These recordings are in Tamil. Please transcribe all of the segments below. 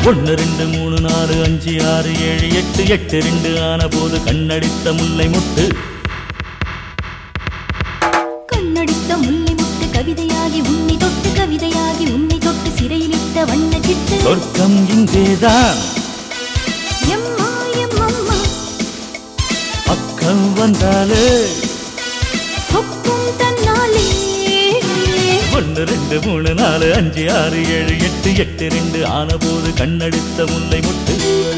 ஒன்னு ரெண்டு மூணு நாலு அஞ்சு ஆறு ஏழு எட்டு எட்டு ரெண்டு ஆன போது கண்ணடித்த முல்லை முட்டு கண்ணடித்த முல்லை முட்டு கவிதையாகி உன்னை தொட்டு கவிதையாகி உன்னை தொட்டு சிறையிலிட்ட வண்ண சிட்டு சொர்க்கம் இங்கேதான் எம்மா எம்மம்மா பக்கம் வந்தாலே சொக்கும் தன்னாலே ஒன்னு ரெண்டு மூணு நாலு அஞ்சு ஆறு ஏழு எட்டு எட்டு ரெண்டு ஆன போது கண்ணடித்த முல்லை முட்டு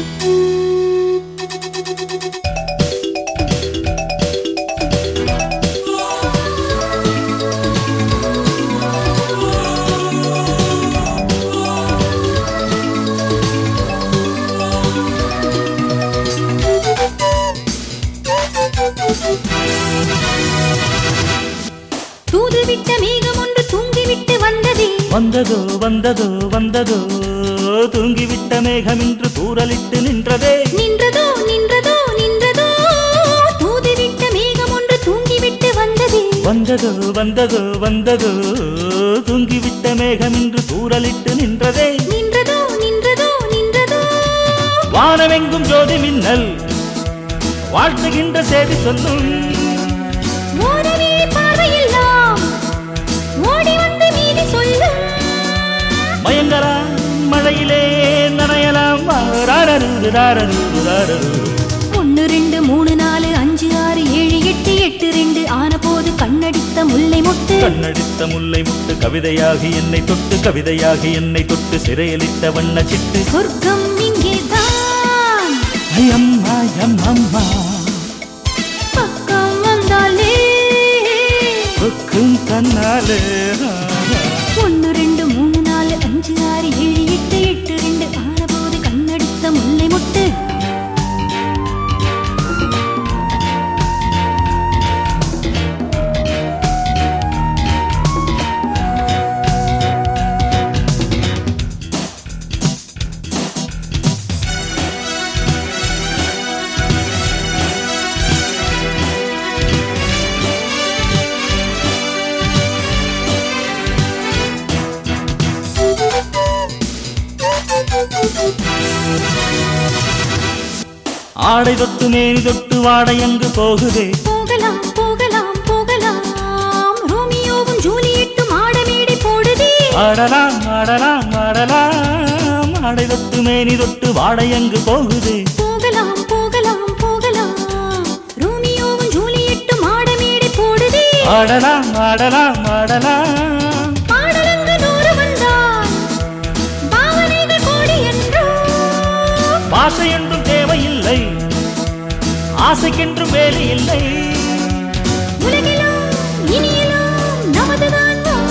தூதுவிட்ட மேகம் ஒன்று தூங்கிவிட்டு வந்ததே வந்ததோ வந்ததோ வந்ததோ தூங்கிவிட்ட மேகம் இன்று தூரலிட்டு நின்றதே நின்றதோ நின்றதோ நின்றதோ தூதுவிட்ட மேகம் ஒன்று தூங்கிவிட்டு வந்ததே வந்ததோ வந்ததோ வந்ததோ தூங்கிவிட்ட மேகம் இன்று தூரலிட்டு நின்றதே நின்றதோ நின்றதோ நின்றதோ வானமெங்கும் ஜோதி மின்னல் வாழ்த்துகின்ற செய்தி சொல்லும் ஓரவே பார்வையெல்லாம் ஓடி வந்து மீதி சொல்லும் மயங்கலாம் மழையிலே நனையலாம் ராரரு ராரரு ராரரு ஒன்னு ரெண்டு மூணு நாலு அஞ்சு ஆறு ஏழு எட்டு எட்டு ரெண்டு ஆன போது கண்ணடித்த முல்லை முட்டு கண்ணடித்த முல்லை முட்டு கவிதையாகி என்னை தொட்டு கவிதையாகி என்னை தொட்டு சிறையலிட்ட வண்ண சிட்டு சொர்க்கம் இங்கேதான் ஐயம்மா அம்மா பக்கம் வந்தாலே சொக்கும் தன்னாலே ஒன்னு ரெண்டு மூணு நாலு அஞ்சு ஆறு ஏழு எட்டு எட்டு ரெண்டு ஆன போது கண்ணடித்த முல்லை முட்டு ஆடை தொட்டு மேனி தொட்டு வாடை அங்கு போகுதே போகலாம் போகலாம் போகலாம் ரோமியோவும் ஜூலியட்டும் ஆடமேடை போடுதே ஆடலாம் ஆடலாம் ஆடலாம் ஆடை தொட்டு மேனி தொட்டு வாடை அங்கு போகுதே போகலாம் போகலாம் போகலாம் ரோமியோவும் ஜூலியட்டும் ஆடமேடை போடுதே ஆடலாம் ஆடலாம் ஆடலாம் பாடலங்கு நூறு வந்தால் பாவனைகள் கோடி என்றோ பாசை என்றும் தேவையில்லை ஆசைக்கென்றும் வேலை இல்லை உலகிலும் இனியிலும் நமதுதான் வா.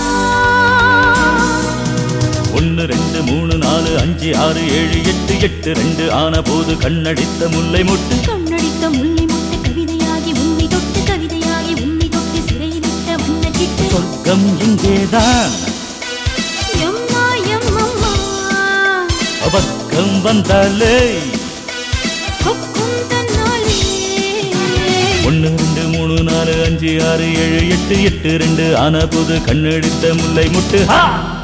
ஒன்னு ரெண்டு மூணு நாலு அஞ்சு ஆறு ஏழு எட்டு எட்டு ரெண்டு ஆன போது கண்ணடித்த முல்லை முட்டு கண்ணடித்த முல்லை முட்டு கவிதையாகி உன்னை தொட்டு கவிதையாகி உன்னை தொட்டு சிறையிலிட்ட வண்ண சிட்டு சொர்க்கம் இங்கேதான் எம்மா எம்மம்மா பக்கம் வந்தாலே கொக்கும் தன்னாலே ஒன்னு ரெண்டு மூணு நாலு அஞ்சு ஆறு ஏழு எட்டு எட்டு ரெண்டு ஆன போது கண்ணடித்த முல்லை முட்டு ஹா